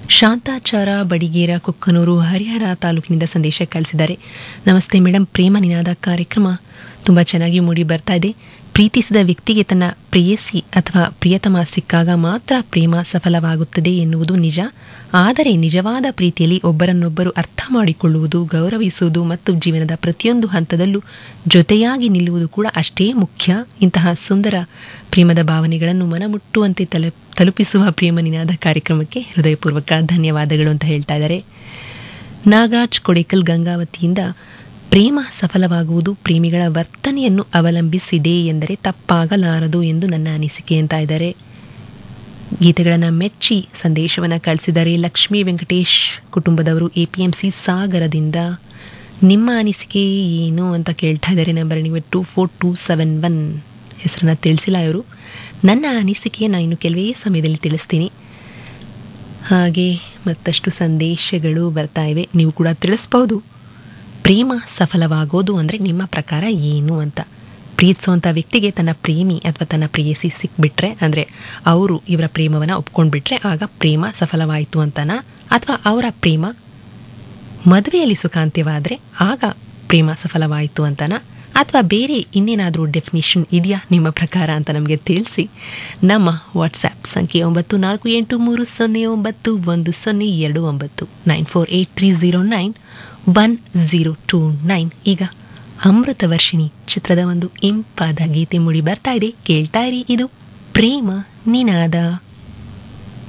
ಶಾಂತಾಚಾರ ಬಡಿಗೇರ ಕೊಕ್ಕನೂರು ಹರಿಹರ ತಾಲೂಕಿನಿಂದ ಸಂದೇಶ ಕಳಿಸಿದ್ದಾರೆ ನಮಸ್ತೆ ಮೇಡಮ್ ಪ್ರೇಮ ನಿನಾದ ಕಾರ್ಯಕ್ರಮ ತುಂಬ ಚೆನ್ನಾಗಿ ಮೂಡಿ ಬರ್ತಾ ಇದೆ ಪ್ರೀತಿಸಿದ ವ್ಯಕ್ತಿಗೆ ತನ್ನ ಪ್ರೇಯಸಿ ಅಥವಾ ಪ್ರಿಯತಮ ಸಿಕ್ಕಾಗ ಮಾತ್ರ ಪ್ರೇಮ ಸಫಲವಾಗುತ್ತದೆ ಎನ್ನುವುದು ನಿಜ ಆದರೆ ನಿಜವಾದ ಪ್ರೀತಿಯಲ್ಲಿ ಒಬ್ಬರನ್ನೊಬ್ಬರು ಅರ್ಥ ಮಾಡಿಕೊಳ್ಳುವುದು ಗೌರವಿಸುವುದು ಮತ್ತು ಜೀವನದ ಪ್ರತಿಯೊಂದು ಹಂತದಲ್ಲೂ ಜೊತೆಯಾಗಿ ನಿಲ್ಲುವುದು ಕೂಡ ಅಷ್ಟೇ ಮುಖ್ಯ ಇಂತಹ ಸುಂದರ ಪ್ರೇಮದ ಭಾವನೆಗಳನ್ನು ಮನಮುಟ್ಟುವಂತೆ ತಲ ತಲುಪಿಸುವ ಪ್ರೇಮ ನಿನಾದ ಕಾರ್ಯಕ್ರಮಕ್ಕೆ ಹೃದಯಪೂರ್ವಕ ಧನ್ಯವಾದಗಳು ಅಂತ ಹೇಳ್ತಾ ಇದ್ದಾರೆ ನಾಗರಾಜ್ ಕೊಡೇಕಲ್ ಗಂಗಾವತಿಯಿಂದ ಪ್ರೇಮ ಸಫಲವಾಗುವುದು ಪ್ರೇಮಿಗಳ ವರ್ತನೆಯನ್ನು ಅವಲಂಬಿಸಿದೆ ಎಂದರೆ ತಪ್ಪಾಗಲಾರದು ಎಂದು ನನ್ನ ಅನಿಸಿಕೆ ಅಂತ ಇದ್ದಾರೆ ಗೀತೆಗಳನ್ನು ಮೆಚ್ಚಿ ಸಂದೇಶವನ್ನು ಕಳಿಸಿದ್ದಾರೆ ಲಕ್ಷ್ಮೀ ವೆಂಕಟೇಶ್ ಕುಟುಂಬದವರು ಎ ಪಿ ಎಂ ಸಿ ಸಾಗರದಿಂದ ನಿಮ್ಮ ಅನಿಸಿಕೆ ಏನು ಅಂತ ಕೇಳ್ತಾ ಇದ್ದಾರೆ ನಂಬರ್ ನೀವು two four two seven one ಹೆಸರನ್ನ ತಿಳಿಸಿಲ್ಲ ಇವರು ನನ್ನ ಅನಿಸಿಕೆಯನ್ನು ಇನ್ನು ಕೆಲವೇ ಸಮಯದಲ್ಲಿ ತಿಳಿಸ್ತೀನಿ ಹಾಗೆ ಮತ್ತಷ್ಟು ಸಂದೇಶಗಳು ಬರ್ತಾ ಇವೆ ನೀವು ಕೂಡ ತಿಳಿಸ್ಬೋದು ಪ್ರೇಮ ಸಫಲವಾಗೋದು ಅಂದರೆ ನಿಮ್ಮ ಪ್ರಕಾರ ಏನು ಅಂತ ಪ್ರೀತಿಸುವಂಥ ವ್ಯಕ್ತಿಗೆ ತನ್ನ ಪ್ರೇಮಿ ಅಥವಾ ತನ್ನ ಪ್ರೇಯಸಿ ಸಿಕ್ಬಿಟ್ರೆ ಅಂದರೆ ಅವರು ಇವರ ಪ್ರೇಮವನ್ನು ಒಪ್ಕೊಂಡ್ಬಿಟ್ರೆ ಆಗ ಪ್ರೇಮ ಸಫಲವಾಯಿತು ಅಂತನ ಅಥವಾ ಅವರ ಪ್ರೇಮ ಮದುವೆಯಲ್ಲಿ ಸುಖಾಂತ್ಯವಾದರೆ ಆಗ ಪ್ರೇಮ ಸಫಲವಾಯಿತು ಅಂತನ ಅಥವಾ ಬೇರೆ ಇನ್ನೇನಾದರೂ ಡೆಫಿನಿಷನ್ ಇದೆಯಾ ನಿಮ್ಮ ಪ್ರಕಾರ ಅಂತ ನಮಗೆ ತಿಳಿಸಿ ನಮ್ಮ ವಾಟ್ಸ್ಯಾಪ್ ಸಂಖ್ಯೆ ಒಂಬತ್ತು ನಾಲ್ಕು ಎಂಟು ಮೂರು ಸೊನ್ನೆ ಒಂಬತ್ತು ಒಂದು ಸೊನ್ನೆ ಎರಡು ಒಂಬತ್ತು nine four eight three zero nine one zero two nine ಈಗ ಅಮೃತ ವರ್ಷಿಣಿ ಚಿತ್ರದ ಒಂದು ಇಂಪಾದ ಗೀತೆ ಮೂಡಿ ಬರ್ತಾ ಇದೆ ಕೇಳ್ತಾ ಇರಿ ಇದು ಪ್ರೇಮ ನಿನಾದ